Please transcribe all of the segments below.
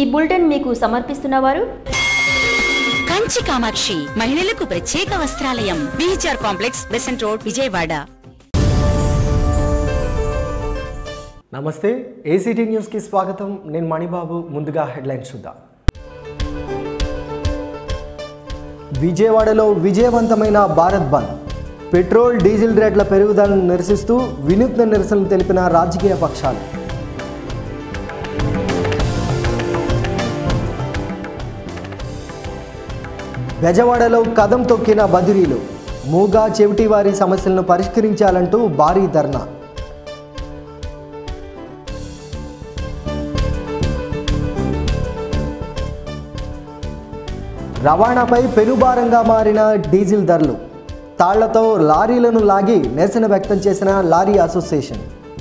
Bulletin మీకు సమర్పిస్తున్నవారు కంచి కామాక్షి మహిళలకు ప్రత్యేక వస్త్రాలయం BHR complex Besant road Vijayawada నమస్తే ఏసీటీ న్యూస్కి స్వాగతం నేను మణిబాబు ముందుగా హెడ్లైన్స్ చూద్దాం విజయవాడలో విజయవంతమైన భారత్ బంద్ పెట్రోల్ డీజిల్ రేట్ల పెరుగుదలను నిరసిస్తూ వినూత్న నిరసనలు తెలిపిన రాజకీయ పక్షాలు బెజవాడలో కదం తొక్కిన బదిరీలు మూగా చెవిటి వారి సమస్యలను పరిష్కరించాలంటూ భారీ ధర్నా రవాణాపై పెనుభారంగా మారిన డీజిల్ ధరలు తాళ్లతో లారీలను లాగి నిరసన వ్యక్తం చేసిన లారీ అసోసియేషన్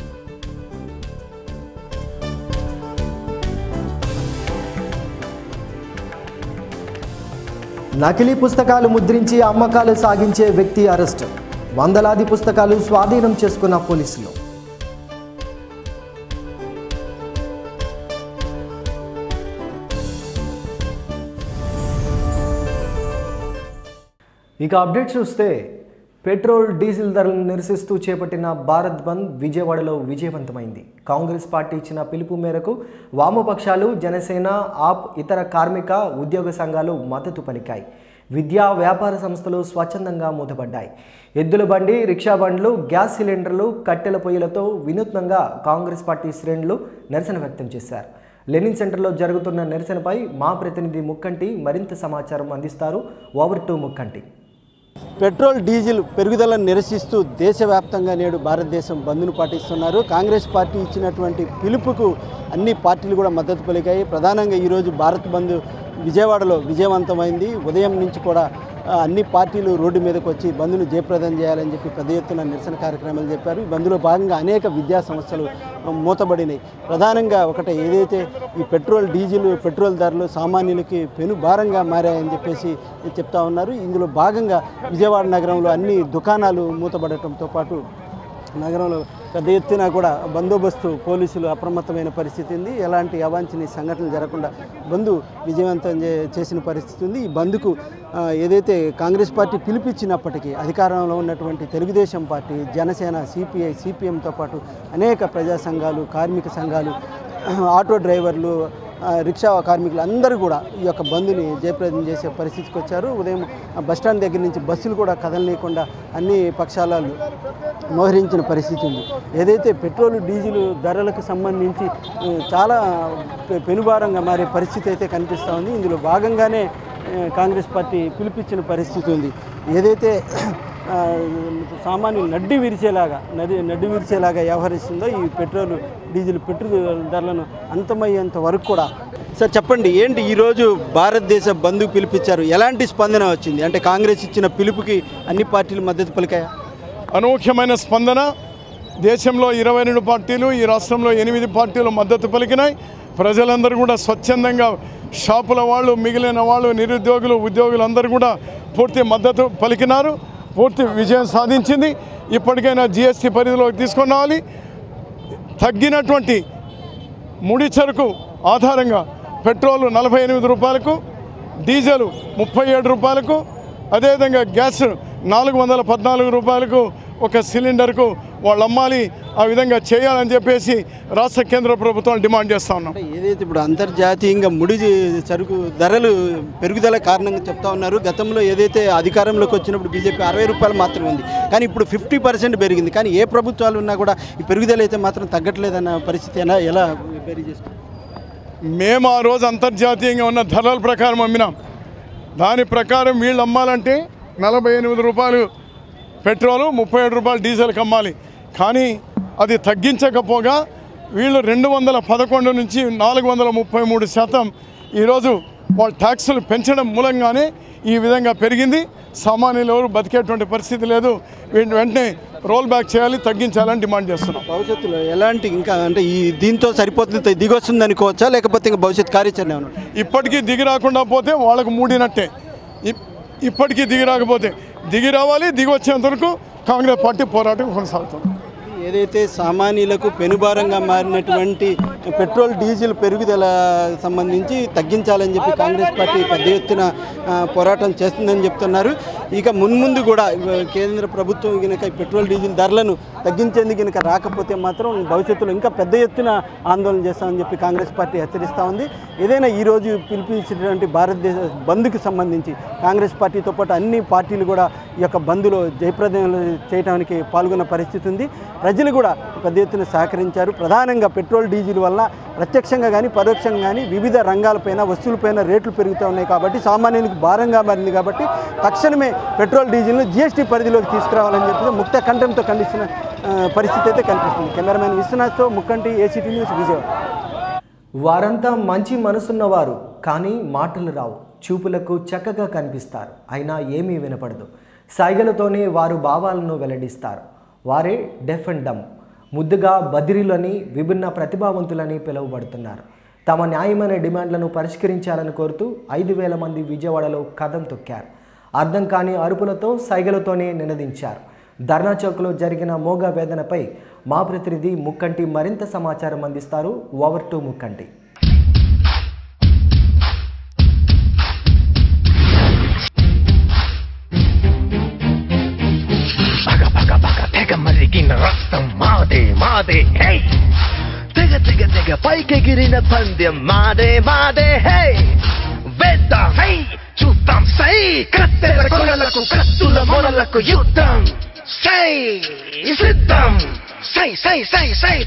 నకిలీ పుస్తకాలు ముద్రించి అమ్మకాలు సాగించే వ్యక్తి అరెస్ట్ వందలాది పుస్తకాలు స్వాధీనం చేసుకున్న పోలీసులు ఇక అప్డేట్ చూస్తే పెట్రోల్ డీజిల్ ధరలను నిరసిస్తూ చేపట్టిన భారత్ బంద్ విజయవాడలో విజయవంతమైంది కాంగ్రెస్ పార్టీ ఇచ్చిన పిలుపు మేరకు వామపక్షాలు జనసేన ఆప్ ఇతర కార్మిక ఉద్యోగ సంఘాలు మద్దతు పలికాయి విద్యా వ్యాపార సంస్థలు స్వచ్ఛందంగా మూతపడ్డాయి ఎద్దుల బండి రిక్షా బండ్లు గ్యాస్ సిలిండర్లు కట్టెల పొయ్యిలతో వినూత్నంగా కాంగ్రెస్ పార్టీ శ్రేణులు నిరసన వ్యక్తం చేశారు లెనిన్ సెంటర్లో జరుగుతున్న నిరసనపై మా ప్రతినిధి ముక్కంటి మరింత సమాచారం అందిస్తారు over to Mukkanti petrol diesel పెరుగుదలను నిరసిస్తూ దేశవ్యాప్తంగా నేడు భారతదేశం బంద్ను పాటిస్తున్నారు కాంగ్రెస్ పార్టీ ఇచ్చినటువంటి పిలుపుకు అన్ని పార్టీలు కూడా మద్దతు పలికాయి ప్రధానంగా ఈరోజు భారత్ బంద్ విజయవాడలో విజయవంతమైంది ఉదయం నుంచి కూడా ఆ, అన్ని పార్టీలు రోడ్డు మీదకి వచ్చి బంద్ను జయప్రదం చేయాలని చెప్పి పెద్ద ఎత్తున నిరసన కార్యక్రమాలు చెప్పారు ఈ బంద్లో భాగంగా అనేక విద్యా సంస్థలు ఆ, మూతబడినాయి ప్రధానంగా ఒకటే ఏదైతే ఈ పెట్రోల్ డీజిల్ పెట్రోల్ ధరలు సామాన్యులకి పెను భారంగా మారాయని చెప్పేసి చెప్తా ఉన్నారు ఇందులో భాగంగా విజయవాడ నగరంలో అన్ని దుకాణాలు మూతబడటంతో పాటు నగరంలో పెద్ద ఎత్తున కూడా బందోబస్తు పోలీసులు అప్రమత్తమైన పరిస్థితి ఉంది ఎలాంటి అవాంఛనీయ సంఘటనలు జరగకుండా బంద్ విజయవంతం చే- చేసిన పరిస్థితి ఉంది ఈ బంద్కు ఆ, ఏదైతే కాంగ్రెస్ పార్టీ పిలిపించినప్పటికీ అధికారంలో ఉన్నటువంటి తెలుగుదేశం పార్టీ జనసేన సిపిఐ సిపిఎంతో పాటు అనేక ప్రజా సంఘాలు కార్మిక సంఘాలు ఆటో డ్రైవర్లు ఆ, రిక్షా కార్మికులు అందరూ కూడా ఈ యొక్క బంద్ని జయప్రదం చేసే పరిస్థితికి వచ్చారు ఉదయం ఆ బస్టాండ్ దగ్గర నుంచి బస్సులు కూడా కదలనీయకుండా అన్ని పక్షాలు మోహరించిన పరిస్థితి ఉంది ఏదైతే పెట్రోల్ డీజిల్ ధరలకు సంబంధించి ఆ, చాలా పె- పెనుభారంగా మారే పరిస్థితి అయితే కనిపిస్తూ ఉంది ఇందులో భాగంగానే ఆ, కాంగ్రెస్ పార్టీ పిలిపించిన పరిస్థితి ఉంది ఏదైతే ఆ, సామాన్యులు నడ్డి విరిచేలాగా నది నడ్డి విరిచేలాగా వ్యవహరిస్తుందో ఈ పెట్రోల్ డీజిల్ పెట్రోల్ ధరలను అంతమయ్యేంత వరకు కూడా సార్ చెప్పండి ఏంటి ఈరోజు భారతదేశ బంధుకు పిలిపించారు ఎలాంటి స్పందన వచ్చింది అంటే కాంగ్రెస్ ఇచ్చిన పిలుపుకి అన్ని పార్టీలు మద్దతు పలికాయా అనూహ్యమైన స్పందన దేశంలో ఇరవై రెండు పార్టీలు ఈ రాష్ట్రంలో ఎనిమిది పార్టీలు మద్దతు పలికినాయి ప్రజలందరూ కూడా స్వచ్ఛందంగా షాపుల వాళ్ళు మిగిలిన వాళ్ళు నిరుద్యోగులు ఉద్యోగులు అందరూ కూడా పూర్తి మద్దతు పలికినారు పూర్తి విజయం సాధించింది ఇప్పటికైనా జిఎస్టీ పరిధిలోకి తీసుకొని రావాలి తగ్గినటువంటి ముడి సరుకు ఆధారంగా పెట్రోల్ నలభై ఎనిమిది రూపాయలకు డీజిల్ ముప్పై ఏడు రూపాయలకు అదేవిధంగా గ్యాస్ నాలుగు వందల పద్నాలుగు రూపాయలకు ఒక సిలిండర్కు వాళ్ళు అమ్మాలి ఆ విధంగా చేయాలని చెప్పేసి రాష్ట్ర కేంద్ర ప్రభుత్వం డిమాండ్ చేస్తూ ఉన్నాం అంటే ఏదైతే ఇప్పుడు అంతర్జాతీయంగా ముడి సరుకు ధరలు పెరుగుదల కారణంగా చెప్తా ఉన్నారు గతంలో ఏదైతే అధికారంలోకి వచ్చినప్పుడు బీజేపీ అరవై రూపాయలు మాత్రమే ఉంది కానీ ఇప్పుడు ఫిఫ్టీ పర్సెంట్ పెరిగింది కానీ ఏ ప్రభుత్వాలు ఉన్నా కూడా ఈ పెరుగుదల అయితే మాత్రం తగ్గట్లేదన్న పరిస్థితి ఎలా ఎలా బేరీ చేస్తారు మేము ఆ రోజు అంతర్జాతీయంగా ఉన్న ధరల ప్రకారం అమ్మినాం దాని ప్రకారం వీళ్ళు అమ్మాలంటే నలభై ఎనిమిది రూపాయలు పెట్రోలు ముప్పై ఏడు రూపాయలు డీజిల్కి అమ్మాలి కానీ అది తగ్గించకపోగా వీళ్ళు రెండు వందల పదకొండు నుంచి నాలుగు వందల ముప్పై మూడు శాతం ఈరోజు వాళ్ళ ట్యాక్సులు పెంచడం మూలంగానే ఈ విధంగా పెరిగింది సామాన్యులు ఎవరు బతికేటువంటి పరిస్థితి లేదు వీటిని వెంటనే రోల్ బ్యాక్ చేయాలి తగ్గించాలని డిమాండ్ చేస్తున్నాం భవిష్యత్తులో ఎలాంటి ఇంకా అంటే ఈ దీంతో సరిపోతుంది దిగొస్తుంది అనుకోవచ్చా లేకపోతే ఇంకా భవిష్యత్ కార్యాచరణ ఏమైనా ఉందా? ఇప్పటికీ దిగి రాకుండా పోతే వాళ్ళకు మూడినట్టే ఇప్- ఇప్పటికీ దిగి రాకపోతే దిగి రావాలి దిగి వచ్చేంత వరకు కాంగ్రెస్ పార్టీ పోరాటం కొనసాగుతుంది ఏదైతే సామాన్యులకు పెనుభారంగా మారినటువంటి పెట్రోల్ డీజిల్ పెరుగుదల సంబంధించి తగ్గించాలని చెప్పి కాంగ్రెస్ పార్టీ పెద్ద ఎత్తున ఆ, పోరాటం చేస్తుందని చెప్తున్నారు ఇక మున్ముందు కూడా ఇవ- కేంద్ర ప్రభుత్వం కనుక ఈ పెట్రోల్ డీజిల్ ధరలను తగ్గించేందుకు కనుక రాకపోతే మాత్రం భవిష్యత్తులో ఇంకా పెద్ద ఎత్తున ఆందోళన చేస్తామని చెప్పి కాంగ్రెస్ పార్టీ హెచ్చరిస్తూ ఉంది ఏదైనా ఈరోజు పిలిపించినటువంటి భారతదేశ బంద్కి సంబంధించి కాంగ్రెస్ పార్టీతో పాటు అన్ని పార్టీలు కూడా ఈ యొక్క బంద్లో జయప్రదం చేయడానికి పాల్గొన్న పరిస్థితి ఉంది ప్రజలు కూడా పెద్ద ఎత్తున సహకరించారు ప్రధానంగా పెట్రోల్ డీజిల్ వల్ల ప్రత్యక్షంగా కానీ పరోక్షంగా కానీ వివిధ రంగాలపైన వస్తువులపైన రేట్లు పెరుగుతూ ఉన్నాయి కాబట్టి సామాన్యునికి భారంగా మారింది కాబట్టి తక్షణమే పెట్రోల్ డీజిల్ను జీఎస్టీ పరిధిలోకి తీసుకురావాలని చెప్పి ముక్త కంఠంతో ఖండిస్తున్న ఆ, పరిస్థితి అయితే కనిపిస్తుంది కెమెరామెన్ విశ్వనాథ్తో ముక్కంటి ఏసీటీ న్యూస్ విజయవాడ వారంతా మంచి మనసున్నవారు కానీ మాటలు రావు చూపులకు చక్కగా కనిపిస్తారు అయినా ఏమీ వినపడదు సైగలతోనే వారు భావాలను వెల్లడిస్తారు వారే డెఫ్ అండ్ డమ్ ముద్దుగా బదిరీలని విభిన్న ప్రతిభావంతులని పిలువబడుతున్నారు తమ న్యాయమైన డిమాండ్లను పరిష్కరించాలని కోరుతూ ఐదు వేల మంది విజయవాడలో కథం తొక్కారు అర్థం కాని అరుపులతో సైగలతోనే నినదించారు ధర్నా చౌక్లో జరిగిన మోగ వేదనపై మా ప్రతినిధి ముక్కంటి మరింత సమాచారం అందిస్తారు ఓవర్ టు ముక్కంటి పగ పగ పగ తెగ మరిగిన రక్తం మాదే మాదే హే తెగ తెగ తెగ పైకెగిరిన పందెం మాదే మాదే హే వేద్దాం హై చూద్దాం సై కత్తెర కొనలకు కత్తుల మొనలకు యుద్ధం సై సిద్ధం సై సై సై సై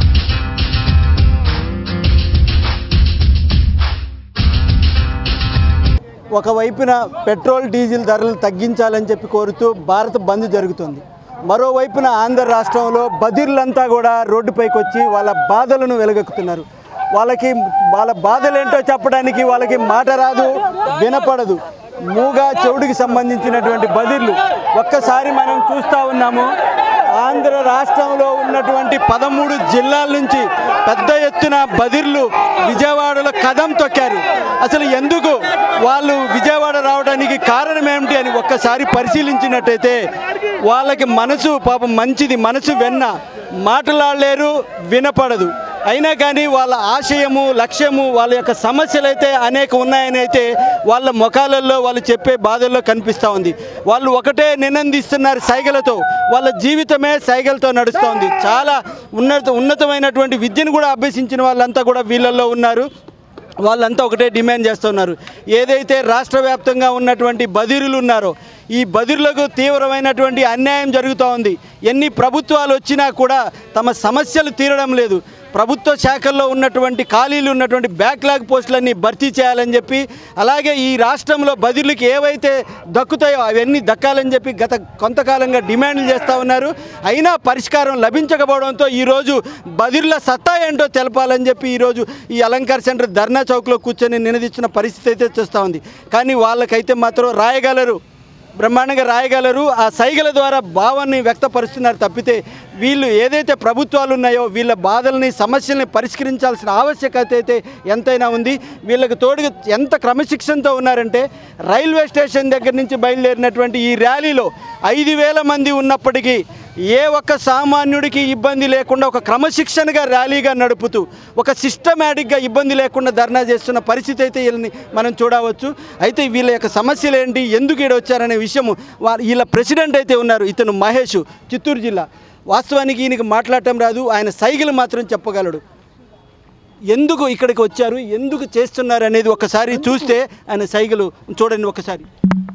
ఒకవైపున పెట్రోల్ డీజిల్ ధరలు తగ్గించాలని చెప్పి కోరుతూ భారత్ బంద్ జరుగుతుంది మరోవైపున ఆంధ్ర రాష్ట్రంలో బదిర్లంతా కూడా రోడ్డుపైకి వచ్చి వాళ్ళ బాధలను వెలగెక్కుతున్నారు వాళ్ళకి వాళ్ళ బాధలేంటో చెప్పడానికి వాళ్ళకి మాట రాదు వినపడదు మూగా చెవుడికి సంబంధించినటువంటి బదిర్లు ఒక్కసారి మనం చూస్తూ ఉన్నాము ఆంధ్ర రాష్ట్రంలో ఉన్నటువంటి పదమూడు జిల్లాల నుంచి పెద్ద ఎత్తున బదిర్లు విజయవాడలో కదం తొక్కారు అసలు ఎందుకు వాళ్ళు విజయవాడ రావడానికి కారణం ఏమిటి అని ఒక్కసారి పరిశీలించినట్టయితే వాళ్ళకి మనసు పాపం మంచిది మనసు వెన్న మాట్లాడలేరు వినపడదు అయినా కానీ వాళ్ళ ఆశయము లక్ష్యము వాళ్ళ యొక్క సమస్యలు అయితే అనేక ఉన్నాయని అయితే వాళ్ళ ముఖాలలో వాళ్ళు చెప్పే బాధల్లో కనిపిస్తూ ఉంది వాళ్ళు ఒకటే నినందిస్తున్నారు సైగలతో వాళ్ళ జీవితమే సైగలతో నడుస్తోంది చాలా ఉన్నత ఉన్నతమైనటువంటి విద్యను కూడా అభ్యసించిన వాళ్ళంతా కూడా వీళ్ళల్లో ఉన్నారు వాళ్ళంతా ఒకటే డిమాండ్ చేస్తున్నారు ఏదైతే రాష్ట్ర వ్యాప్తంగా ఉన్నటువంటి బదిరులు ఉన్నారో ఈ బదిరులకు తీవ్రమైనటువంటి అన్యాయం జరుగుతూ ఉంది ఎన్ని ప్రభుత్వాలు వచ్చినా కూడా తమ సమస్యలు తీరడం లేదు ప్రభుత్వ శాఖల్లో ఉన్నటువంటి ఖాళీలు ఉన్నటువంటి బ్యాక్లాగ్ పోస్టులన్నీ భర్తీ చేయాలని చెప్పి అలాగే ఈ రాష్ట్రంలో బదిలీకి ఏవైతే దక్కుతాయో అవన్నీ దక్కాలని చెప్పి గత కొంతకాలంగా డిమాండ్లు చేస్తూ ఉన్నారు అయినా పరిష్కారం లభించకపోవడంతో ఈరోజు బదిర్ల సత్తా ఏంటో తెలపాలని చెప్పి ఈరోజు ఈ అలంకార్ సెంటర్ ధర్నా చౌక్లో కూర్చొని నినదించిన పరిస్థితి అయితే చూస్తూ ఉంది కానీ వాళ్ళకైతే మాత్రం రాయగలరు బ్రహ్మాండంగా రాయగలరు ఆ సైగల ద్వారా భావాన్ని వ్యక్తపరుస్తున్నారు తప్పితే వీళ్ళు ఏదైతే ప్రభుత్వాలు ఉన్నాయో వీళ్ళ బాధల్ని సమస్యల్ని పరిష్కరించాల్సిన ఆవశ్యకత అయితే ఎంతైనా ఉంది వీళ్ళకి తోడుగా ఎంత క్రమశిక్షణతో ఉన్నారంటే రైల్వే స్టేషన్ దగ్గర నుంచి బయలుదేరినటువంటి ఈ ర్యాలీలో ఐదు వేల మంది ఉన్నప్పటికీ ఏ ఒక్క సామాన్యుడికి ఇబ్బంది లేకుండా ఒక క్రమశిక్షణగా ర్యాలీగా నడుపుతూ ఒక సిస్టమేటిక్గా ఇబ్బంది లేకుండా ధర్నా చేస్తున్న పరిస్థితి అయితే వీళ్ళని మనం చూడవచ్చు అయితే వీళ్ళ యొక్క సమస్యలు ఏంటి ఎందుకు ఈడ వచ్చారనే విషయము వా- వీళ్ళ ప్రెసిడెంట్ అయితే ఉన్నారు ఇతను మహేష్ చిత్తూరు జిల్లా వాస్తవానికి ఈయనకి మాట్లాడటం రాదు ఆయన సైకిల్ మాత్రం చెప్పగలడు ఎందుకు ఇక్కడికి వచ్చారు ఎందుకు చేస్తున్నారు అనేది ఒకసారి చూస్తే ఆయన సైకిల్ చూడండి ఒకసారి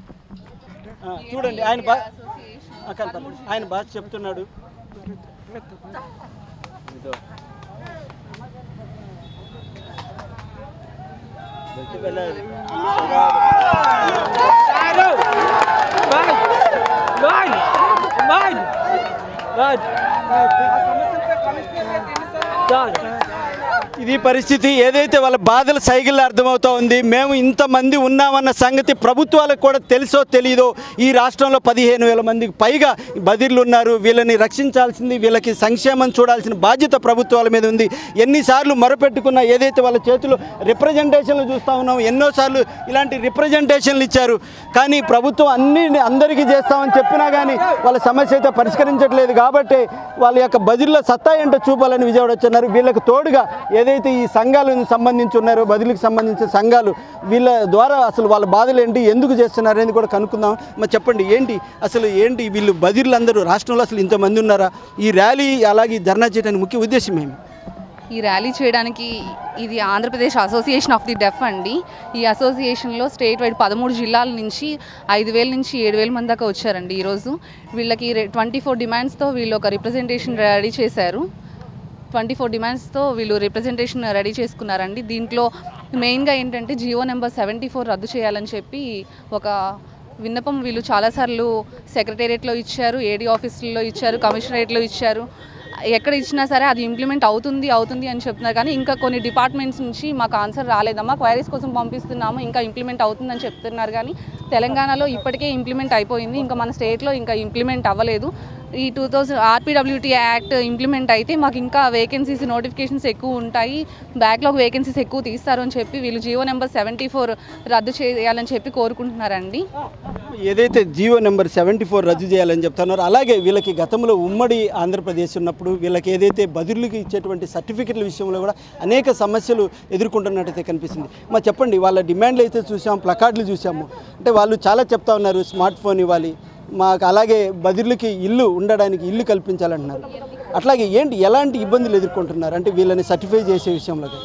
ఆ, చూడండి ఆయన బా ఆ, కనపడదు. ఆయన భాష చెప్తున్నాడు ఇదో. బయటికి వెళ్ళాలి. ఇది పరిస్థితి ఏదైతే వాళ్ళ బాధల సైకిల్ అర్థమవుతా ఉంది మేము ఇంతమంది ఉన్నామన్న సంగతి ప్రభుత్వాలకు కూడా తెలుసో తెలియదో ఈ రాష్ట్రంలో పదిహేను వేల మందికి పైగా బదిర్లు ఉన్నారు వీళ్ళని రక్షించాల్సింది వీళ్ళకి సంక్షేమం చూడాల్సిన బాధ్యత ప్రభుత్వాల మీద ఉంది ఎన్నిసార్లు మొరపెట్టుకున్నా ఏదైతే వాళ్ళ చేతిలో రిప్రజెంటేషన్లు చూస్తూ ఉన్నాం ఎన్నోసార్లు ఇలాంటి రిప్రజెంటేషన్లు ఇచ్చారు కానీ ప్రభుత్వం అన్ని అందరికీ చేస్తామని చెప్పినా కానీ వాళ్ళ సమస్య అయితే పరిష్కరించట్లేదు కాబట్టి వాళ్ళ యొక్క బదిర్ల సత్తా ఏంటో చూపాలని విజయవాడ వచ్చన్నారు వీళ్ళకి తోడుగా ఏదైతే ఏదైతే ఈ సంఘాలకు సంబంధించి ఉన్నారో బదిలీకి సంబంధించిన సంఘాలు వీళ్ళ ద్వారా అసలు వాళ్ళ బాధలు ఏంటి ఎందుకు చేస్తున్నారు అనేది కూడా కనుక్కుందాం మరి చెప్పండి ఏంటి అసలు ఏంటి వీళ్ళు బదిలీలందరూ రాష్ట్రంలో అసలు ఇంతమంది ఉన్నారా ఈ ర్యాలీ అలాగే ఈ ధర్నా చేయడానికి ముఖ్య ఉద్దేశం ఏమి ఈ ర్యాలీ చేయడానికి ఇది Andhra Pradesh association of the deaf అండి ఈ అసోసియేషన్లో స్టేట్ వైడ్ పదమూడు జిల్లాల నుంచి ఐదు వేల నుంచి ఏడు వేల మంది దాకా వచ్చారండి ఈరోజు వీళ్ళకి ట్వంటీ ఫోర్ డిమాండ్స్తో వీళ్ళు ఒక రిప్రజెంటేషన్ రెడీ చేశారు ట్వంటీ ఫోర్ డిమాండ్స్తో వీళ్ళు రిప్రజెంటేషన్ రెడీ చేసుకున్నారండి దీంట్లో మెయిన్గా ఏంటంటే జియో నెంబర్ సెవెంటీ ఫోర్ రద్దు చేయాలని చెప్పి ఒక విన్నపం వీళ్ళు చాలాసార్లు సెక్రటేరియట్లో ఇచ్చారు ఏడీ ఆఫీసుల్లో ఇచ్చారు కమిషనరేట్లో ఇచ్చారు ఎక్కడ ఇచ్చినా సరే అది ఇంప్లిమెంట్ అవుతుంది అవుతుంది అని చెప్తున్నారు కానీ ఇంకా కొన్ని డిపార్ట్మెంట్స్ నుంచి మాకు ఆన్సర్ రాలేదమ్మా క్వైరీస్ కోసం పంపిస్తున్నాము ఇంకా ఇంప్లిమెంట్ అవుతుందని చెప్తున్నారు కానీ తెలంగాణలో ఇప్పటికే ఇంప్లిమెంట్ అయిపోయింది ఇంకా మన స్టేట్లో ఇంకా ఇంప్లిమెంట్ అవ్వలేదు ఈ two thousand RPWT act implement అయితే మాకు ఇంకా వేకెన్సీస్ నోటిఫికేషన్స్ ఎక్కువ ఉంటాయి బ్యాక్లాగ్ వేకెన్సీస్ ఎక్కువ తీస్తారు అని చెప్పి వీళ్ళు జియో నెంబర్ సెవెంటీ ఫోర్ రద్దు చేయాలని చెప్పి కోరుకుంటున్నారండి ఏదైతే జియో నెంబర్ సెవెంటీ ఫోర్ రద్దు చేయాలని చెప్తున్నారో అలాగే వీళ్ళకి గతంలో ఉమ్మడి ఆంధ్రప్రదేశ్ ఉన్నప్పుడు వీళ్ళకి ఏదైతే బదిలీకి ఇచ్చేటువంటి సర్టిఫికెట్ల విషయంలో కూడా అనేక సమస్యలు ఎదుర్కొంటున్నట్టయితే కనిపిస్తుంది మా చెప్పండి వాళ్ళ డిమాండ్లు అయితే చూసాం ప్లకార్డులు చూసాము అంటే వాళ్ళు చాలా చెప్తా ఉన్నారు స్మార్ట్ ఫోన్ ఇవ్వాలి మాకు అలాగే బదిలీకి ఇల్లు ఉండడానికి ఇల్లు కల్పించాలంటున్నారు అట్లాగే ఏంటి ఎలాంటి ఇబ్బందులు ఎదుర్కొంటున్నారు అంటే వీళ్ళని సర్టిఫై చేసే విషయంలో కానీ?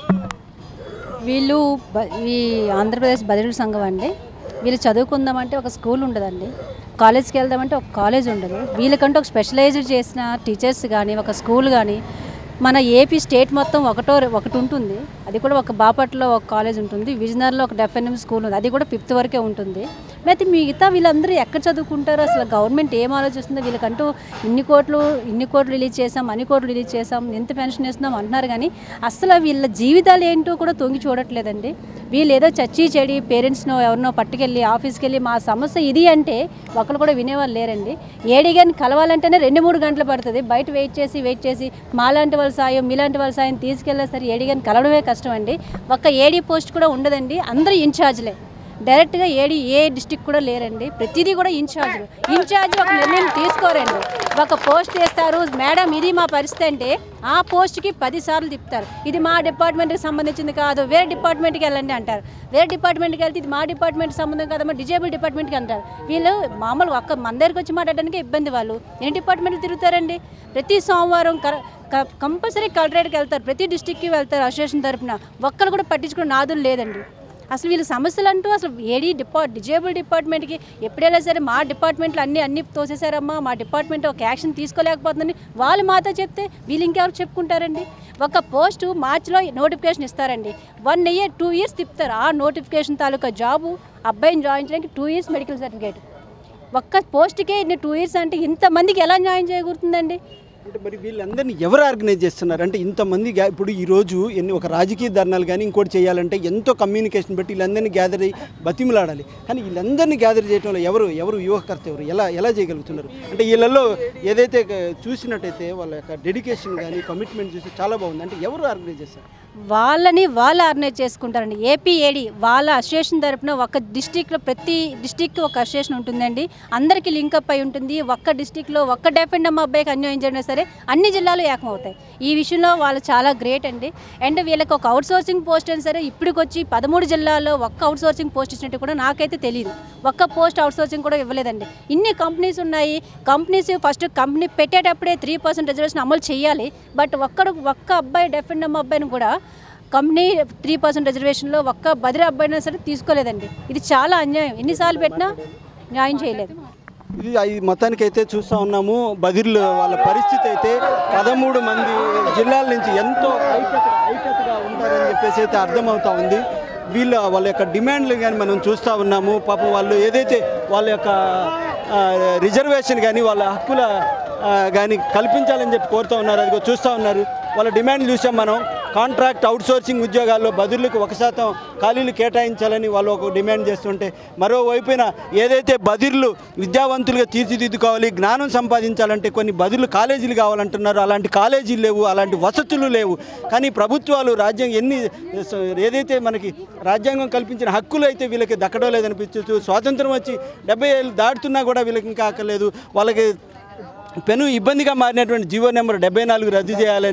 వీళ్ళు బ- ఈ ఆంధ్రప్రదేశ్ బదిలీ సంఘం అండి వీళ్ళు చదువుకుందామంటే ఒక స్కూల్ ఉండదండి కాలేజ్కి వెళ్దామంటే ఒక కాలేజ్ ఉండదు వీళ్ళకంటే ఒక స్పెషలైజ్డ్ చేసిన టీచర్స్ కానీ ఒక స్కూల్ కానీ మన ఏపీ స్టేట్ మొత్తం ఒకటో ఒకటి ఉంటుంది అది కూడా ఒక బాపట్లో ఒక కాలేజ్ ఉంటుంది విజయనగరంలో ఒక డెఫ్ఎన్ఎం స్కూల్ ఉంది అది కూడా ఫిఫ్త్ వరకే ఉంటుంది అయితే మిగతా వీళ్ళందరూ ఎక్కడ చదువుకుంటారో అసలు గవర్నమెంట్ ఏం ఆలోచిస్తుందో వీళ్ళకంటూ ఇన్ని కోట్లు ఇన్ని కోట్లు రిలీజ్ చేసాం అన్ని కోట్లు రిలీజ్ చేసాం ఎంత పెన్షన్ ఇస్తున్నాం అంటున్నారు కానీ అసలు వీళ్ళ జీవితాలు ఏంటో కూడా తొంగి చూడట్లేదండి వీళ్ళు ఏదో చచ్చి చెడి పేరెంట్స్నో ఎవరినో పట్టుకెళ్ళి ఆఫీస్కి వెళ్ళి మా సమస్య ఇది అంటే ఒకరు కూడా వినేవాళ్ళు లేరండి ఏడీ గారిని కలవాలంటేనే రెండు మూడు గంటలు పడుతుంది బయట వెయిట్ చేసి వెయిట్ చేసి మాలాంటి వాళ్ళ సాయం మీలాంటి వాళ్ళ సాయం తీసుకెళ్ళేసరి ఏడీ గారిని కలవడమే కష్టం అండి ఒక్క ఏడీ పోస్ట్ కూడా ఉండదండి అందరూ ఇన్ఛార్జ్లే డైరెక్ట్గా ఏడి ఏ డిస్టిక్ కూడా లేరండి ప్రతిదీ కూడా ఇన్ఛార్జ్ ఇన్ఛార్జ్ ఒక నిర్ణయం తీసుకోరండి ఒక పోస్ట్ వేస్తారు మేడం ఇది మా పరిస్థితి అంటే ఆ పోస్ట్కి పదిసార్లు తిప్పుతారు ఇది మా డిపార్ట్మెంట్కి సంబంధించింది కాదు వేరే డిపార్ట్మెంట్కి వెళ్ళండి అంటారు వేరే డిపార్ట్మెంట్కి వెళ్తే ఇది మా డిపార్ట్మెంట్కి సంబంధం కాదమ్మా డిజేబుల్ డిపార్ట్మెంట్కి అంటారు వీళ్ళు మామూలుగా ఒక్క మన దగ్గరికి వచ్చి మాట్లాడడానికి ఇబ్బంది వాళ్ళు ఏ డిపార్ట్మెంట్లు తిరుగుతారండి ప్రతి సోమవారం కర క- కంపల్సరీ కలెక్టరేట్కి వెళ్తారు ప్రతి డిస్టిక్కి వెళ్తారు అసోసియేషన్ తరపున ఒక్కరు కూడా పట్టించుకునే నాదులు లేదండి అసలు వీళ్ళ సమస్యలు అంటూ అసలు ఏడీ డిపా డిజేబుల్ డిపార్ట్మెంట్కి ఎప్పుడైనా సరే మా డిపార్ట్మెంట్లో అన్ని అన్ని తోసేశారమ్మా మా డిపార్ట్మెంట్ ఒక యాక్షన్ తీసుకోలేకపోతుందని వాళ్ళు మాతో చెప్తే వీళ్ళు ఇంకెవరు చెప్పుకుంటారండి ఒక పోస్టు మార్చిలో నోటిఫికేషన్ ఇస్తారండి వన్ ఇయర్ టూ ఇయర్స్ తిప్పుతారు ఆ నోటిఫికేషన్ తాలూకా జాబు అబ్బాయిని జాయిన్ చేయడానికి టూ ఇయర్స్ మెడికల్ సర్టిఫికేట్ ఒక్క పోస్ట్కే ఇన్ని టూ ఇయర్స్ అంటే ఇంతమందికి ఎలా న్యాయం చేయకూరుతుందండి అంటే మరి వీళ్ళందరినీ ఎవరు ఆర్గనైజ్ చేస్తున్నారు అంటే ఇంతమంది గ్యా- ఇప్పుడు ఈ రోజు ఎన్ని ఒక రాజకీయ ధర్నాలు కానీ ఇంకోటి చేయాలంటే ఎంతో కమ్యూనికేషన్ పెట్టి వీళ్ళందరినీ గ్యాదర్ అయ్యి బతిమలాడాలి కానీ వీళ్ళందరినీ గ్యాదర్ చేయడంలో ఎవరు ఎవరు యువకర్త ఎవరు ఎలా ఎలా చేయగలుగుతున్నారు అంటే వీళ్ళల్లో ఏదైతే క- చూసినట్టయితే వాళ్ళ యొక్క డెడికేషన్ కానీ కమిట్మెంట్ చూసి చాలా బాగుంది అంటే ఎవరు ఆర్గనైజ్ చేస్తారు వాళ్ళని వాళ్ళు ఆర్గనైజ్ చేసుకుంటారండి ఏపీఏడి వాళ్ళ అసోసియేషన్ తరపున ఒక డిస్టిక్లో ప్రతి డిస్టిక్ ఒక అసోసియేషన్ ఉంటుందండి అందరికీ లింకప్ అయి ఉంటుంది ఒక్క డిస్టిక్లో ఒక్క డెఫెండమ్ అబ్బాయికి అన్యాయం జరిగినా సరే అన్ని జిల్లాలు ఏకమవుతాయి ఈ విషయంలో వాళ్ళు చాలా గ్రేట్ అండి అండ్ వీళ్ళకి ఒక అవుట్ సోర్సింగ్ పోస్ట్ అయినా సరే ఇప్పటికొచ్చి పదమూడు జిల్లాల్లో ఒక్క అవుట్ సోర్సింగ్ పోస్ట్ ఇచ్చినట్టు కూడా నాకైతే తెలియదు ఒక్క పోస్ట్ అవుట్ సోర్సింగ్ కూడా ఇవ్వలేదండి ఇన్ని కంపెనీస్ ఉన్నాయి కంపెనీస్ ఫస్ట్ కంపెనీ పెట్టేటప్పుడే త్రీ పర్సెంట్ రిజర్వేషన్ అమలు చేయాలి బట్ ఒక్కడు ఒక్క అబ్బాయి డెఫెండమ్ అబ్బాయిని కూడా కంపెనీ త్రీ పర్సెంట్ రిజర్వేషన్లో ఒక్క బదిలీ అబ్బాయినా సరే తీసుకోలేదండి ఇది చాలా అన్యాయం ఎన్నిసార్లు పెట్టినా న్యాయం చేయలేదు ఇది ఈ మొత్తానికైతే చూస్తూ ఉన్నాము బదిర్లు వాళ్ళ పరిస్థితి అయితే పదమూడు మంది జిల్లాల నుంచి ఎంతో ఐక్యత ఐక్యతగా ఉంటారని చెప్పేసి అయితే అర్థమవుతా ఉంది వీళ్ళ వాళ్ళ యొక్క డిమాండ్లు కానీ మనం చూస్తూ ఉన్నాము పాపం వాళ్ళు ఏదైతే వాళ్ళ యొక్క ఆ, రిజర్వేషన్ కానీ వాళ్ళ హక్కుల ఆ, కానీ కల్పించాలని చెప్పి కోరుతూ ఉన్నారు అది చూస్తూ ఉన్నారు వాళ్ళ డిమాండ్లు చూసాం మనం కాంట్రాక్ట్ అవుట్సోర్సింగ్ ఉద్యోగాల్లో బదులుకు ఒక శాతం ఖాళీలు కేటాయించాలని వాళ్ళు ఒక డిమాండ్ చేస్తుంటే మరోవైపున ఏదైతే బదిర్లు విద్యావంతులుగా తీర్చిదిద్దుకోవాలి జ్ఞానం సంపాదించాలంటే కొన్ని బదులు కాలేజీలు కావాలంటున్నారు అలాంటి కాలేజీలు లేవు అలాంటి వసతులు లేవు కానీ ప్రభుత్వాలు రాజ్యాంగం ఎన్ని స- ఏదైతే మనకి రాజ్యాంగం కల్పించిన హక్కులు అయితే వీళ్ళకి దక్కడం లేదనిపించవచ్చు స్వాతంత్రం వచ్చి డెబ్బై ఏళ్ళు దాటుతున్నా కూడా వీళ్ళకి ఇంకా అక్కర్లేదు వాళ్ళకి పెను ఇబ్బందిగా మారినటువంటి జీవో నెంబర్ డెబ్బై నాలుగు రద్దు చేయాలని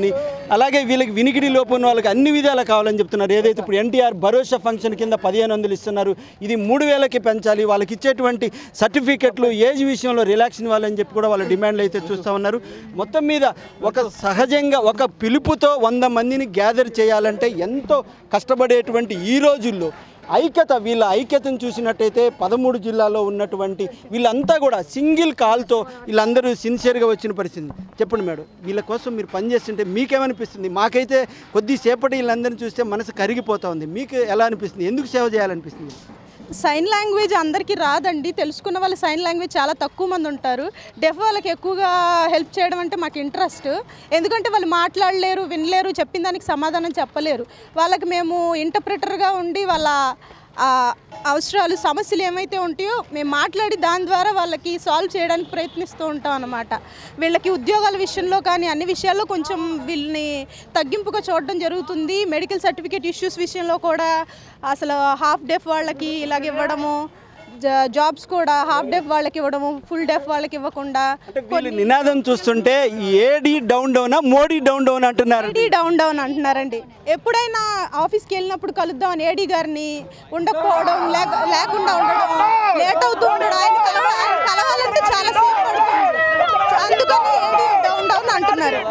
అలాగే వీళ్ళకి వినికిడి లోపం ఉన్న వాళ్ళకి అన్ని విధాలు కావాలని చెప్తున్నారు ఏదైతే ఇప్పుడు ఎన్టీఆర్ భరోసా ఫంక్షన్ కింద పదిహేను వందలు ఇస్తున్నారు ఇది మూడు వేలకి పెంచాలి వాళ్ళకి ఇచ్చేటువంటి సర్టిఫికెట్లు ఏజ్ విషయంలో రిలాక్స్ ఇవ్వాలని చెప్పి కూడా వాళ్ళ డిమాండ్లు అయితే చూస్తూ ఉన్నారు మొత్తం మీద ఒక సహజంగా ఒక పిలుపుతో వంద మందిని గ్యాదర్ చేయాలంటే ఎంతో కష్టపడేటువంటి ఈ రోజుల్లో ఐక్యత వీళ్ళ ఐక్యతను చూసినట్టయితే పదమూడు జిల్లాల్లో ఉన్నటువంటి వీళ్ళంతా కూడా సింగిల్ కాల్తో వీళ్ళందరూ సిన్సియర్గా వచ్చిన పరిస్థితి చెప్పండి మేడం వీళ్ళ కోసం మీరు పనిచేస్తుంటే మీకేమనిపిస్తుంది మాకైతే కొద్దిసేపటి వీళ్ళందరినీ చూస్తే మనసు కరిగిపోతా ఉంది మీకు ఎలా అనిపిస్తుంది ఎందుకు సేవ చేయాలనిపిస్తుంది సైన్ లాంగ్వేజ్ అందరికీ రాదండి తెలుసుకున్న వాళ్ళు సైన్ లాంగ్వేజ్ చాలా తక్కువ మంది ఉంటారు డెఫ్ వాళ్ళకి ఎక్కువగా హెల్ప్ చేయడం అంటే మాకు ఇంట్రెస్ట్ ఎందుకంటే వాళ్ళు మాట్లాడలేరు వినలేరు చెప్పిన దానికి సమాధానం చెప్పలేరు వాళ్ళకి మేము ఇంటర్ప్రిటర్గా ఉండి వాళ్ళ ఆ, అవసరాలు సమస్యలు ఏమైతే ఉంటాయో మేము మాట్లాడి దాని ద్వారా వాళ్ళకి సాల్వ్ చేయడానికి ప్రయత్నిస్తూ ఉంటాం అన్నమాట వీళ్ళకి ఉద్యోగాల విషయంలో కానీ అన్ని విషయాల్లో కొంచెం వీళ్ళని తగ్గింపుగా చూడడం జరుగుతుంది మెడికల్ సర్టిఫికేట్ ఇష్యూస్ విషయంలో కూడా అసలు హాఫ్ డెఫ్ వాళ్ళకి ఇలాగ ఇవ్వడము జా- జాబ్స్ కూడా హాఫ్ డెఫ్ వాళ్ళకి ఇవ్వడము ఫుల్ డెఫ్ వాళ్ళకి ఇవ్వకుండా వీళ్ళు నినాదం చూస్తుంటే ఏడి డౌన్ డౌనా మోడీ డౌన్ డౌన్ అంటున్నారు ఏడీ డౌన్ డౌన్ అంటున్నారండి ఎప్పుడైనా ఆఫీస్కి వెళ్ళినప్పుడు కలుద్దాం అని ఏడీ గారిని ఉండకపోవడం లేక లేకుండా ఉండడం లేట్ అవుతూ ఉండడం ఆయన కలవ ఆయన కలవాలంటే చాలా సేపు పడుతుంది అందుకని ఏడీ డౌన్ డౌన్ అంటున్నారు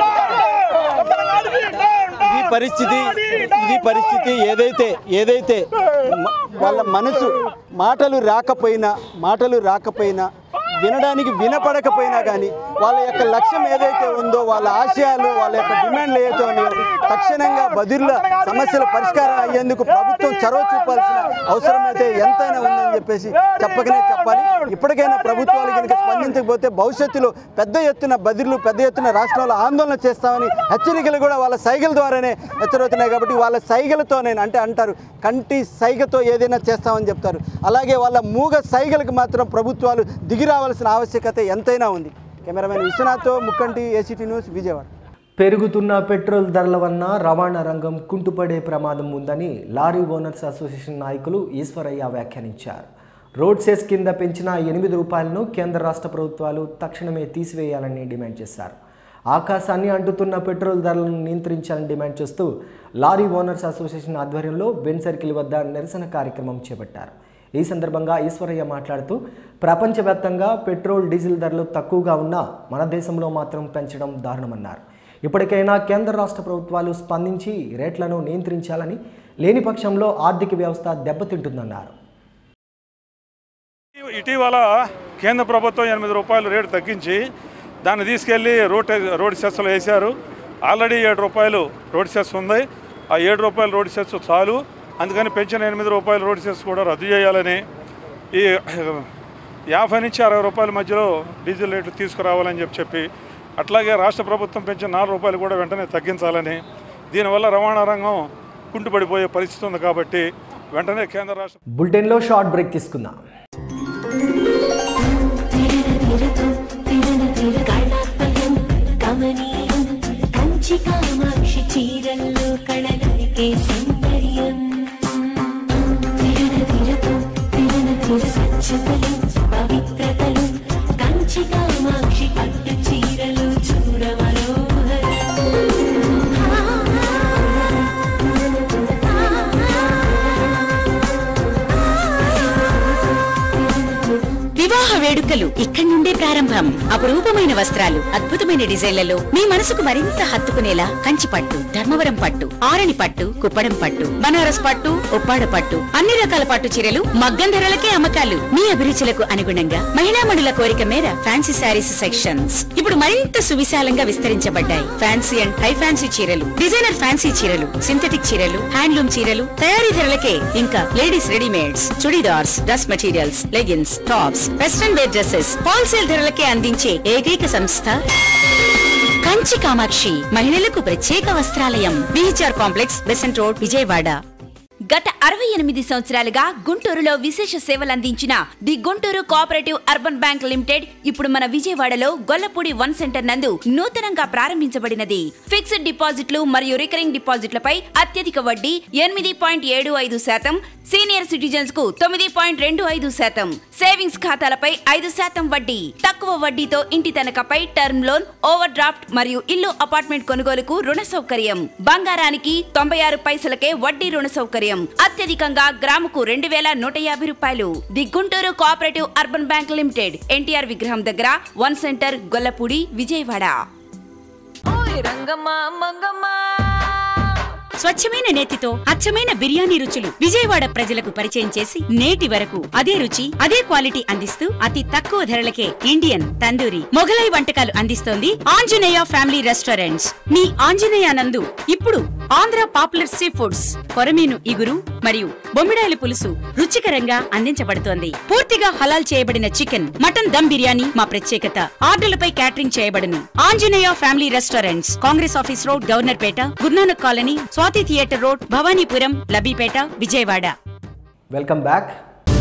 ఇది పరిస్థితి ఇది పరిస్థితి ఏదైతే ఏదైతే మ- వాళ్ళ మనసు మాటలు రాకపోయినా మాటలు రాకపోయినా వినడానికి వినపడకపోయినా కానీ వాళ్ళ యొక్క లక్ష్యం ఏదైతే ఉందో వాళ్ళ ఆశయాలు వాళ్ళ యొక్క డిమాండ్లు ఏదైతే ఉన్నాయో తక్షణంగా బదిర్ల సమస్యల పరిష్కారం అయ్యేందుకు ప్రభుత్వం చొరవ చూపాల్సిన అవసరం అయితే ఎంతైనా ఉందని చెప్పేసి చెప్పకనే చెప్పాలి ఇప్పటికైనా ప్రభుత్వాలు కనుక స్పందించకపోతే భవిష్యత్తులో పెద్ద ఎత్తున బదిర్లు పెద్ద ఎత్తున రాష్ట్రంలో ఆందోళన చేస్తామని హెచ్చరికలు కూడా వాళ్ళ సైగల ద్వారానే హెచ్చరవుతున్నాయి కాబట్టి వాళ్ళ సైగలతోనే అంటే అంటారు కంటి సైగతో ఏదైనా చేస్తామని చెప్తారు అలాగే వాళ్ళ మూగ సైగలకు మాత్రం ప్రభుత్వాలు దిగి రావాల్సిన ఆవశ్యకత ఎంతైనా ఉంది కెమెరామెన్ విశ్వనాథ్తో ముక్కంటి ఏసీటీ న్యూస్ విజయవాడ పెరుగుతున్న పెట్రోల్ ధరల వలన రవాణా రంగం కుంటుపడే ప్రమాదం ఉందని లారీ ఓనర్స్ అసోసియేషన్ నాయకులు ఈశ్వరయ్య వ్యాఖ్యానించారు రోడ్ సెస్ కింద పెంచిన ఎనిమిది రూపాయలను కేంద్ర రాష్ట్ర ప్రభుత్వాలు తక్షణమే తీసివేయాలని డిమాండ్ చేశారు ఆకాశాన్ని అంటుతున్న పెట్రోల్ ధరలను నియంత్రించాలని డిమాండ్ చేస్తూ లారీ ఓనర్స్ అసోసియేషన్ ఆధ్వర్యంలో బెన్ సర్కిల్ వద్ద నిరసన కార్యక్రమం చేపట్టారు ఈ సందర్భంగా ఈశ్వరయ్య మాట్లాడుతూ ప్రపంచవ్యాప్తంగా పెట్రోల్ డీజిల్ ధరలు తక్కువగా ఉన్నా మన దేశంలో మాత్రం పెంచడం దారుణమన్నారు ఇప్పటికైనా కేంద్ర రాష్ట్ర ప్రభుత్వాలు స్పందించి రేట్లను నియంత్రించాలని లేని పక్షంలో ఆర్థిక వ్యవస్థ దెబ్బతింటుందన్నారు ఇటీవల కేంద్ర ప్రభుత్వం ఎనిమిది రూపాయలు రేటు తగ్గించి దాన్ని తీసుకెళ్ళి రోడ్ రోడ్ సెస్లో వేశారు ఆల్రెడీ ఏడు రూపాయలు రోడ్ సెస్ ఉంది ఆ ఏడు రూపాయలు రోడ్ సెస్ చాలు అందుకని పెంచిన ఎనిమిది రూపాయలు రోడ్ సెస్ కూడా రద్దు చేయాలని ఈ యాభై నుంచి అరవై రూపాయల మధ్యలో డీజిల్ రేట్లు తీసుకురావాలని చెప్పి చెప్పి అట్లాగే రాష్ట్ర ప్రభుత్వం పెంచిన నాలుగు రూపాయలు కూడా వెంటనే తగ్గించాలని దీనివల్ల రవాణా రంగం కుంటుపడిపోయే పరిస్థితి ఉంది కాబట్టి వెంటనే కేంద్ర రాష్ట్ర బులెటిన్లో షార్ట్ బ్రేక్ తీసుకుందాం కమనీయం కంచి కామాక్షి చీరల్లో కళలరికే సౌందర్యం తిరగ తిరగ తిరగ తిర స్వచ్ఛతలు పవిత్రతలు కంచి కామాక్షి పట్టు చీరలు చూడ వివాహ వేడుకలు ఇక్కడి నుండే ప్రారంభం అపురూపమైన వస్త్రాలు అద్భుతమైన డిజైన్లలో మీ మనసుకు మరింత హత్తుకునేలా కంచి పట్టు ధర్మవరం పట్టు ఆరణి పట్టు కుప్పడం పట్టు బనారస్ పట్టు ఉప్పాడ పట్టు అన్ని రకాల పట్టు చీరలు మగ్గం ధరలకే అమ్మకాలు మీ అభిరుచులకు అనుగుణంగా మహిళా మణుల కోరిక మేర ఫ్యాన్సీ శారీస్ సెక్షన్స్ ఇప్పుడు మరింత సువిశాలంగా విస్తరించబడ్డాయి ఫ్యాన్సీ అండ్ హై ఫ్యాన్సీ చీరలు డిజైనర్ ఫ్యాన్సీ చీరలు సింథటిక్ చీరలు హ్యాండ్లూమ్ చీరలు తయారీ ధరలకే ఇంకా ladies readymades churidars dress materials leggings tops western wear dresses wholesale ధరలకే అందించే ఏకైక సంస్థ కంచి కామాక్షి మహిళలకు ప్రత్యేక వస్త్రాలయం BHR complex Besant road Vijayawada గత అరవై ఎనిమిది సంవత్సరాలుగా గుంటూరులో విశేష సేవలందించిన the Guntur cooperative urban bank limited ఇప్పుడు మన విజయవాడలో గొల్లపూడి వన్ సెంటర్ నందు నూతనంగా ప్రారంభించబడినది ఫిక్స్డ్ డిపాజిట్లు మరియు రికరింగ్ డిపాజిట్లపై అత్యధిక వడ్డీ ఎనిమిది పాయింట్ ఏడు ఐదు శాతం సీనియర్ సిటిజన్స్ కు తొమ్మిది పాయింట్ రెండు ఐదు శాతం సేవింగ్స్ ఖాతాలపై ఐదు శాతం వడ్డీ తక్కువ వడ్డీతో ఇంటి తనఖపై టర్మ్ లోన్ ఓవర్ డ్రాఫ్ట్ మరియు ఇల్లు అపార్ట్మెంట్ కొనుగోలుకు రుణ సౌకర్యం బంగారానికి తొంభై ఆరు పైసలకే వడ్డీ రుణ సౌకర్యం అత్యధికంగా గ్రాముకు రెండు వేల నూట యాభై రూపాయలు the Guntur cooperative urban bank limited NTR విగ్రహం దగ్గర వన్ సెంటర్ గొల్లపూడి విజయవాడ స్వచ్ఛమైన నేతితో అచ్చమైన బిర్యానీ రుచులు విజయవాడ ప్రజలకు పరిచయం చేసి నేటి వరకు అదే రుచి అదే క్వాలిటీ అందిస్తూ అతి తక్కువ ధరలకే ఇండియన్ తందూరి మొఘలై వంటకాలు అందిస్తోంది ఆంజనేయ ఫ్యామిలీ రెస్టారెంట్స్ మీ ఆంజనేయ నందు ఇప్పుడు ఆంధ్ర పాపులర్ సీ ఫుడ్స్ కొరమీను ఇగురు మరియు బొమ్మిడాయల పులుసు రుచికరంగా అందించబడుతోంది పూర్తిగా హలాల్ చేయబడిన చికెన్ మటన్ దమ్ బిర్యానీ మా ప్రత్యేకత ఆర్డర్లపై క్యాటరింగ్ చేయబడును Anjaneya family restaurants Congress office road Governorpet Guru Nanak colony Swathi theatre road Bhavanipuram Labbipet Vijayawada welcome back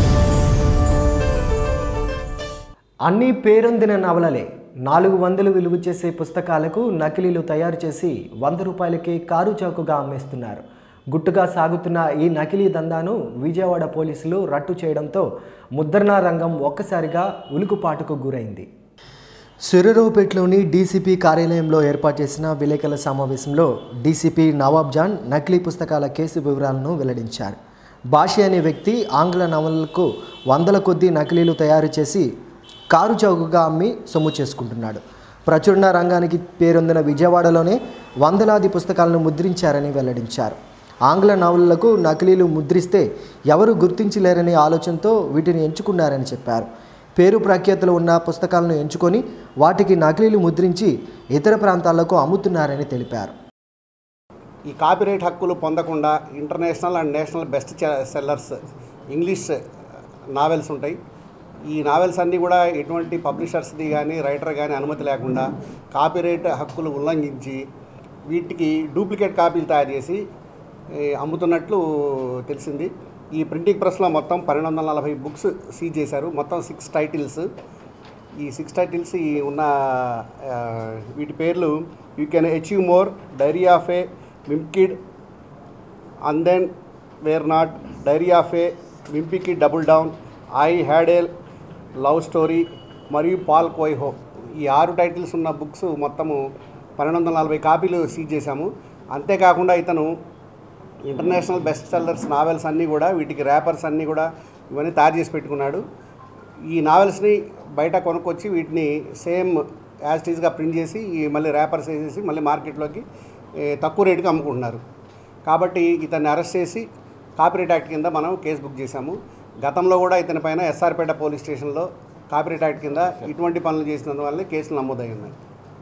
అన్ని పేరొందిన నవలలే నాలుగు వందలు విలువ చేసే పుస్తకాలకు నకిలీలు తయారు చేసి వంద రూపాయలకే కారు చౌకగా అమ్మేస్తున్నారు గుట్టుగా సాగుతున్న ఈ నకిలీ దందాను విజయవాడ పోలీసులు రట్టు చేయడంతో ముద్రణ రంగం ఒక్కసారిగా ఉలుకుపాటుకు గురైంది సూర్యరావుపేటలోని డీసీపీ కార్యాలయంలో ఏర్పాటు చేసిన విలేకరుల సమావేశంలో డీసీపీ నవాబ్ జాన్ నకిలీ పుస్తకాల కేసు వివరాలను వెల్లడించారు భాషి అనే వ్యక్తి ఆంగ్ల నవలలకు వందల కొద్దీ నకిలీలు తయారు చేసి కారు చౌకగా అమ్మి సొమ్ము చేసుకుంటున్నాడు ప్రచురణ రంగానికి పేరొందిన విజయవాడలోనే వందలాది పుస్తకాలను ముద్రించారని వెల్లడించారు ఆంగ్ల నవలలకు నకిలీలు ముద్రిస్తే ఎవరు గుర్తించలేరనే ఆలోచనతో వీటిని ఎంచుకున్నారని చెప్పారు పేరు ప్రఖ్యాతులు ఉన్న పుస్తకాలను ఎంచుకొని వాటికి నకిలీలు ముద్రించి ఇతర ప్రాంతాలకు అమ్ముతున్నారని తెలిపారు ఈ కాపీరైట్ హక్కులు పొందకుండా international and national best sellers English novels ఉంటాయి ఈ నావెల్స్ అన్నీ కూడా ఎటువంటి పబ్లిషర్స్ది కానీ రైటర్ కానీ అనుమతి లేకుండా కాపీరైట్ హక్కులు ఉల్లంఘించి వీటికి డూప్లికేట్ కాపీలు తయారు చేసి ఏ, అమ్ముతున్నట్లు తెలిసింది ఈ ప్రింటింగ్ ప్రెస్లో మొత్తం పన్నెండు వందల నలభై బుక్స్ సీజ్ చేశారు మొత్తం సిక్స్ టైటిల్స్ ఈ సిక్స్ టైటిల్స్ ఈ ఉన్న ఆ, వీటి పేర్లు you can achieve more diary of a wimpy kid and then where not diary of a wimpy double down I had a love story మరియు పాల్ కోయ్హో ఈ ఆరు టైటిల్స్ ఉన్న బుక్స్ మొత్తము పన్నెండు వందల నలభై కాపీలు సీజ్ చేశాము అంతేకాకుండా ఇతను ఇంటర్నేషనల్ బెస్ట్ సెల్లర్స్ నావెల్స్ అన్నీ కూడా వీటికి ర్యాపర్స్ అన్నీ కూడా ఇవన్నీ తయారు చేసి పెట్టుకున్నాడు ఈ నావెల్స్ని బయట కొనుక్కొచ్చి వీటిని సేమ్ యాజ్ టీజ్గా ప్రింట్ చేసి ఈ మళ్ళీ ర్యాపర్స్ వేసేసి మళ్ళీ మార్కెట్లోకి ఏ, తక్కువ రేటుకి అమ్ముకుంటున్నారు కాబట్టి ఇతన్ని అరెస్ట్ చేసి కాపీరైట్ యాక్ట్ కింద మనం కేసు బుక్ చేశాము గతంలో కూడా ఇతని పైన ఎస్ఆర్పేట పోలీస్ స్టేషన్లో కాపీరైట్ యాక్ట్ కింద ఇటువంటి పనులు చేసినందువల్ల కేసులు నమోదై ఉన్నాయి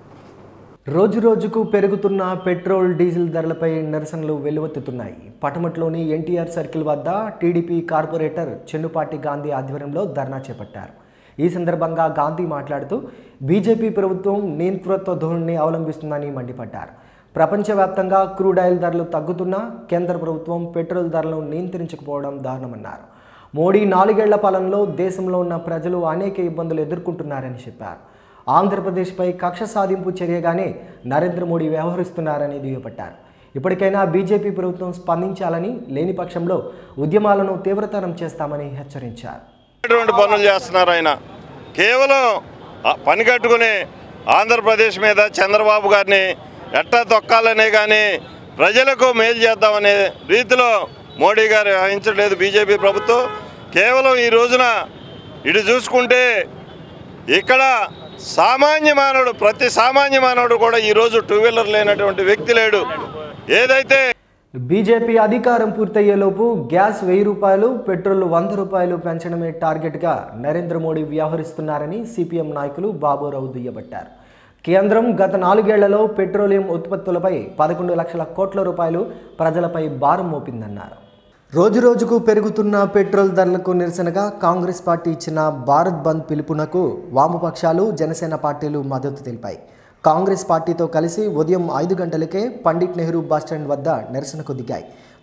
రోజు రోజుకు పెరుగుతున్న పెట్రోల్ డీజిల్ ధరలపై నిరసనలు వెల్లువెత్తుతున్నాయి పటమట్లోని ఎన్టీఆర్ సర్కిల్ వద్ద టీడీపీ కార్పొరేటర్ చెన్నుపాటి గాంధీ ఆధ్వర్యంలో ధర్నా చేపట్టారు ఈ సందర్భంగా గాంధీ మాట్లాడుతూ బీజేపీ ప్రభుత్వం నియంతృత్వ ధోరణిని అవలంబిస్తుందని మండిపడ్డారు ప్రపంచవ్యాప్తంగా క్రూడ్ ఆయిల్ ధరలు తగ్గుతున్నా కేంద్ర ప్రభుత్వం పెట్రోల్ ధరలను నియంత్రించకపోవడం దారుణమన్నారు మోడీ నాలుగేళ్ల పాలనలో దేశంలో ఉన్న ప్రజలు అనేక ఇబ్బందులు ఎదుర్కొంటున్నారని చెప్పారు ఆంధ్రప్రదేశ్పై కక్ష సాధింపు చర్యగానే నరేంద్ర మోడీ వ్యవహరిస్తున్నారని దుయ్యబట్టారు ఇప్పటికైనా బీజేపీ ప్రభుత్వం స్పందించాలని లేని పక్షంలో ఉద్యమాలను తీవ్రతరం చేస్తామని హెచ్చరించారు ఎటువంటి పనులు చేస్తున్నారు ఆయన కేవలం ఆ పని కట్టుకుని ఆంధ్రప్రదేశ్ మీద చంద్రబాబు గారిని ఎట్టా తొక్కాలనే కానీ ప్రజలకు మేలు చేద్దామనే రీతిలో మోడీ గారు వహించలేదు బీజేపీ ప్రభుత్వం కేవలం ఈ రోజున ఇటు చూసుకుంటే ఇక్కడ సామాన్య మానవుడు ప్రతి సామాన్య మానవుడు కూడా ఈరోజు టూ వీలర్ లేనటువంటి వ్యక్తి లేడు ఏదైతే బీజేపీ అధికారం పూర్తయ్యేలోపు గ్యాస్ వెయ్యి రూపాయలు పెట్రోల్ వంద రూపాయలు పెంచడమే టార్గెట్గా నరేంద్ర మోడీ వ్యవహరిస్తున్నారని సిపిఎం నాయకులు బాబురావు దుయ్యబట్టారు కేంద్రం గత నాలుగేళ్లలో పెట్రోలియం ఉత్పత్తులపై పదకొండు లక్షల కోట్ల రూపాయలు ప్రజలపై భారం మోపిందన్నారు రోజు రోజుకు పెరుగుతున్న పెట్రోల్ ధరలకు నిరసనగా కాంగ్రెస్ పార్టీ ఇచ్చిన భారత్ బంద్ పిలుపునకు వామపక్షాలు జనసేన పార్టీలు మద్దతు తెలిపాయి కాంగ్రెస్ పార్టీతో కలిసి ఉదయం ఐదు గంటలకే పండిట్ నెహ్రూ బస్టాండ్ వద్ద నిరసనకు దిగాయి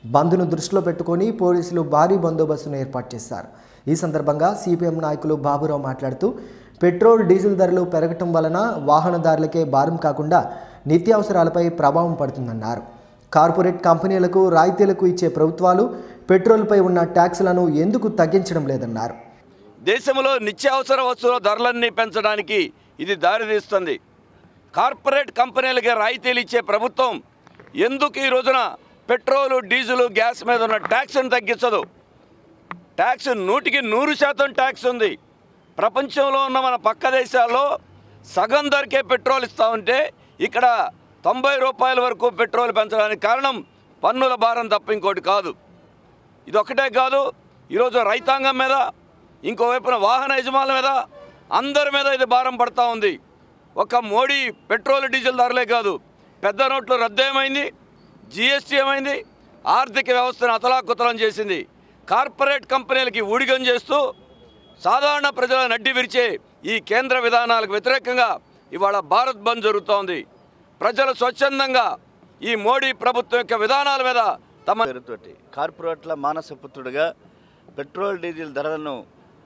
బంద్ను దృష్టిలో పెట్టుకొని పోలీసులు భారీ బందోబస్తును ఏర్పాటు చేశారు ఈ సందర్భంగా సిపిఎం నాయకులు బాబురావు మాట్లాడుతూ పెట్రోల్ డీజిల్ ధరలు పెరగటం వలన వాహనదారులకే భారం కాకుండా నిత్యావసరాలపై ప్రభావం పడుతుందన్నారు కార్పొరేట్ కంపెనీలకు రాయితీలకు ఇచ్చే ప్రభుత్వాలు పెట్రోల్పై ఉన్న ట్యాక్సులను ఎందుకు తగ్గించడం లేదన్నారు దేశంలో నిత్యావసర వస్తువుల ధరలన్నీ పెంచడానికి ఇది దారితీస్తుంది కార్పొరేట్ కంపెనీలకి రాయితీలు ఇచ్చే ప్రభుత్వం ఎందుకు ఈ రోజున పెట్రోలు డీజిల్ గ్యాస్ మీద ఉన్న ట్యాక్స్ని తగ్గించదు ట్యాక్స్ నూటికి నూరు శాతం ట్యాక్స్ ఉంది ప్రపంచంలో ఉన్న మన పక్క దేశాల్లో సగం ధరకే పెట్రోల్ ఇస్తూ ఉంటే ఇక్కడ తొంభై రూపాయల వరకు పెట్రోల్ పెంచడానికి కారణం పన్నుల భారం తప్ప ఇంకోటి కాదు ఇది ఒకటే కాదు ఈరోజు రైతాంగం మీద ఇంకోవైపున వాహన యజమానుల మీద అందరి మీద ఇది భారం పడతా ఉంది ఒక మోడీ పెట్రోల్ డీజిల్ ధరలే కాదు పెద్ద నోట్లు రద్దు ఏమైంది జిఎస్టీ ఏమైంది ఆర్థిక వ్యవస్థను అతలాకుతలం చేసింది కార్పొరేట్ కంపెనీలకి ఊడిగం చేస్తూ సాధారణ ప్రజల నడ్డి విరిచే ఈ కేంద్ర విధానాలకు వ్యతిరేకంగా ఇవాళ భారత్ బంద్ జరుగుతోంది ప్రజలు స్వచ్ఛందంగా ఈ మోడీ ప్రభుత్వం యొక్క విధానాల మీద తమ పేరుతోటి కార్పొరేట్ల మానసపుత్రుడిగా పెట్రోల్ డీజిల్ ధరలను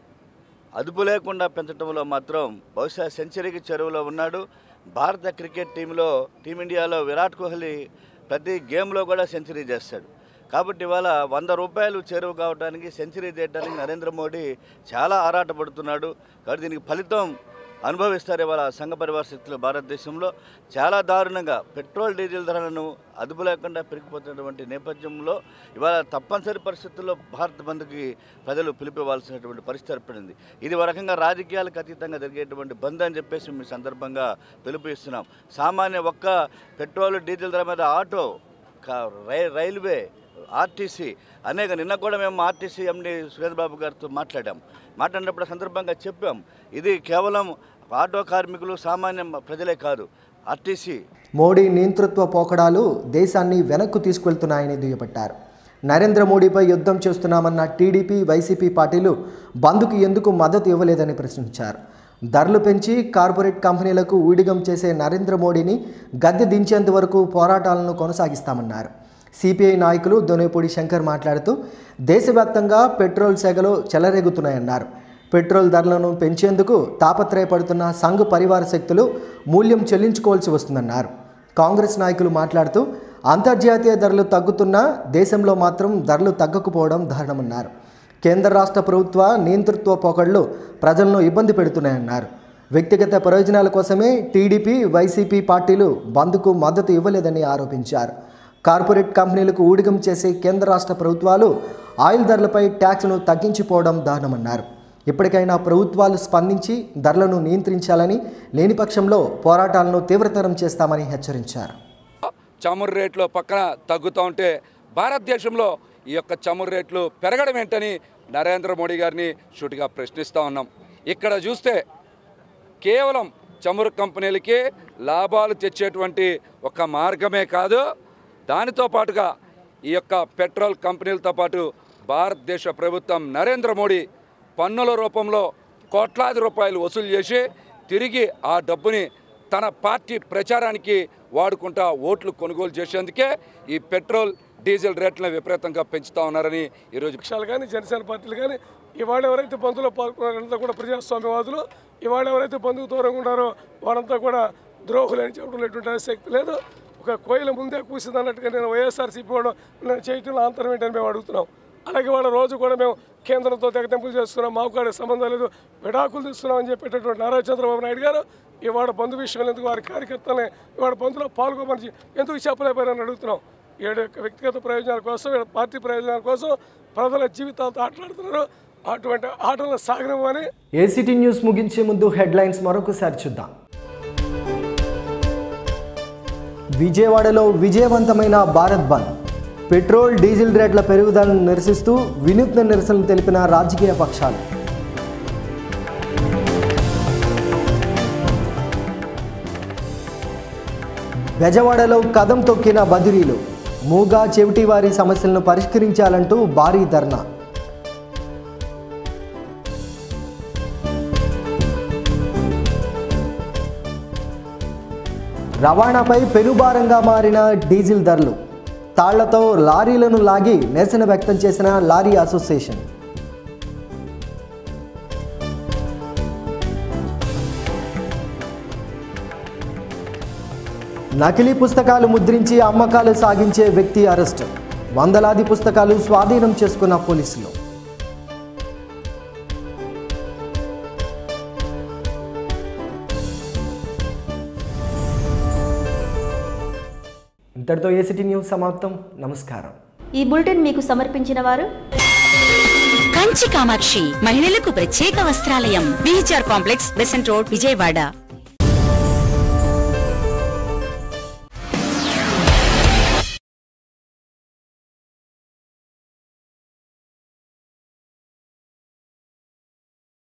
అదుపు లేకుండా పెంచడంలో మాత్రం బహుశా సెంచరీకి చెరువులో ఉన్నాడు భారత క్రికెట్ టీంలో టీమిండియాలో విరాట్ కోహ్లీ ప్రతి గేమ్లో కూడా సెంచరీ చేస్తాడు కాబట్టి ఇవాళ వంద రూపాయలు చేరువ కావడానికి సెంచరీ చేయడానికి నరేంద్ర మోడీ చాలా ఆరాటపడుతున్నాడు కాబట్టి దీనికి ఫలితం అనుభవిస్తారు ఇవాళ సంఘ పరివార శక్తులు భారతదేశంలో చాలా దారుణంగా పెట్రోల్ డీజిల్ ధరలను అదుపు లేకుండా పెరిగిపోతున్నటువంటి నేపథ్యంలో ఇవాళ తప్పనిసరి పరిస్థితుల్లో భారత్ బంద్కి ప్రజలు పిలిపివ్వాల్సినటువంటి పరిస్థితి ఏర్పడింది ఇది ఒక రకంగా రాజకీయాలకు అతీతంగా జరిగేటువంటి బంద్ అని చెప్పేసి మీ సందర్భంగా పిలుపు ఇస్తున్నాం సామాన్య ఒక్క పెట్రోల్ డీజిల్ ధర మీద ఆటో కా- రై రైల్వే ఆర్టీసీ అనేక నిన్న కూడా మేము ఆర్టీసీ ఎండి సురేంద్ర బాబు గారితో మాట్లాడాం మాట్లాడినప్పుడు ఆ సందర్భంగా చెప్పాం ఇది కేవలం ఆటో కార్మికులు సామాన్య ప్రజలే కాదు ఆర్టీసీ మోడీ నియంతృత్వ పోకడాలు దేశాన్ని వెనక్కు తీసుకెళ్తున్నాయని దుయ్యబట్టారు నరేంద్ర మోడీపై యుద్ధం చేస్తున్నామన్న టీడీపీ వైసీపీ పార్టీలు బంద్కు ఎందుకు మద్దతు ఇవ్వలేదని ప్రశ్నించారు ధరలు పెంచి కార్పొరేట్ కంపెనీలకు ఊడిగం చేసే నరేంద్ర మోడీని గద్దె దించేంత వరకు పోరాటాలను కొనసాగిస్తామన్నారు సిపిఐ నాయకులు దొనేపూడి శంకర్ మాట్లాడుతూ దేశవ్యాప్తంగా పెట్రోల్ సెగలు చెలరేగుతున్నాయన్నారు పెట్రోల్ ధరలను పెంచేందుకు తాపత్రయపడుతున్న సంఘ్ పరివార శక్తులు మూల్యం చెల్లించుకోవాల్సి వస్తుందన్నారు కాంగ్రెస్ నాయకులు మాట్లాడుతూ అంతర్జాతీయ ధరలు తగ్గుతున్నా దేశంలో మాత్రం ధరలు తగ్గకపోవడం దారుణమన్నారు కేంద్ర రాష్ట్ర ప్రభుత్వ నియంతృత్వ పోకడలు ప్రజలను ఇబ్బంది పెడుతున్నాయన్నారు వ్యక్తిగత ప్రయోజనాల కోసమే టీడీపీ వైసీపీ పార్టీలు బంద్కు మద్దతు ఇవ్వలేదని ఆరోపించారు కార్పొరేట్ కంపెనీలకు ఊడిగం చేసే కేంద్ర రాష్ట్ర ప్రభుత్వాలు ఆయిల్ ధరలపై ట్యాక్స్ను తగ్గించిపోవడం దారుణమన్నారు ఇప్పటికైనా ప్రభుత్వాలు స్పందించి ధరలను నియంత్రించాలని లేని పక్షంలో పోరాటాలను తీవ్రతరం చేస్తామని హెచ్చరించారు చమురు రేట్లు పక్కన తగ్గుతూ ఉంటే భారతదేశంలో ఈ యొక్క చమురు రేట్లు పెరగడం ఏంటని నరేంద్ర మోడీ గారిని సూటిగా ప్రశ్నిస్తూ ఉన్నాం ఇక్కడ చూస్తే కేవలం చమురు కంపెనీలకి లాభాలు తెచ్చేటువంటి ఒక మార్గమే కాదు దానితో పాటుగా ఈ యొక్క పెట్రోల్ కంపెనీలతో పాటు భారతదేశ ప్రభుత్వం నరేంద్ర మోడీ పన్నుల రూపంలో కోట్లాది రూపాయలు వసూలు చేసి తిరిగి ఆ డబ్బుని తన పార్టీ ప్రచారానికి వాడుకుంటా ఓట్లు కొనుగోలు చేసేందుకే ఈ పెట్రోల్ డీజిల్ రేట్లను విపరీతంగా పెంచుతా ఉన్నారని ఈరోజు పక్షాలు కానీ జనసేన పార్టీలు కానీ ఇవాళ ఎవరైతే బంధులో పాల్గొన్నారంతా కూడా ప్రజాస్వామ్యవాదులు ఇవాళ ఎవరైతే బంధుకు దూరంగా ఉన్నారో వారంతా కూడా ద్రోహులు అని చెప్పడం శక్తి లేదు ఒక కోయిల ముందే కూసింది అన్నట్టుగా నేను వైఎస్ఆర్సీపీ వాడు నేను చేయటంలో అంతరం ఏంటని మేము అడుగుతున్నాం అలాగే వాళ్ళ రోజు కూడా మేము కేంద్రంతో తెగతెంపులు చేస్తున్నాం మాకు కూడా సంబంధం లేదు విడాకులు తీస్తున్నాం అని చెప్పేటటువంటి నారా చంద్రబాబు నాయుడు గారు ఇవాళ బంధు విషయంలో ఎందుకు వారి కార్యకర్తలని ఇవాళ బంధులో పాల్గొమని ఎందుకు చెప్పలేకపోయారని అడుగుతున్నాం ఏడు యొక్క వ్యక్తిగత ప్రయోజనాల కోసం వీళ్ళ పార్టీ ప్రయోజనాల కోసం ప్రజల జీవితాలతో ఆటలాడుతున్నారు అటువంటి ఆటలను సాగనివ్వని ఏసీటీ న్యూస్ ముగించే ముందు హెడ్లైన్స్ మరొకసారి చూద్దాం విజయవాడలో విజయవంతమైన భారత్ బంద్ పెట్రోల్ డీజిల్ రేట్ల పెరుగుదలను నిరసిస్తూ వినూత్న నిరసనలు తెలిపిన రాజకీయ పక్షాలు బెజవాడలో కదం తొక్కిన బదిరీలు మూగా చెవిటి వారి సమస్యలను పరిష్కరించాలంటూ భారీ ధర్నా రవాణాపై పెనుభారంగా మారిన డీజిల్ ధరలు తాళ్లతో లారీలను లాగి నిరసన వ్యక్తం చేసిన లారీ అసోసియేషన్ నకిలీ పుస్తకాలు ముద్రించి అమ్మకాలు సాగించే వ్యక్తి అరెస్టు వందలాది పుస్తకాలు స్వాధీనం చేసుకున్న పోలీసులు ఇంతటితో ఏసిటీ న్యూస్ సమాప్తం నమస్కారం ఈ బులెటిన్ మీకు సమర్పించిన వారు కంచి కామాక్షి మహిళలకు ప్రత్యేక వస్త్రాలయం BHR complex Besant road Vijayawada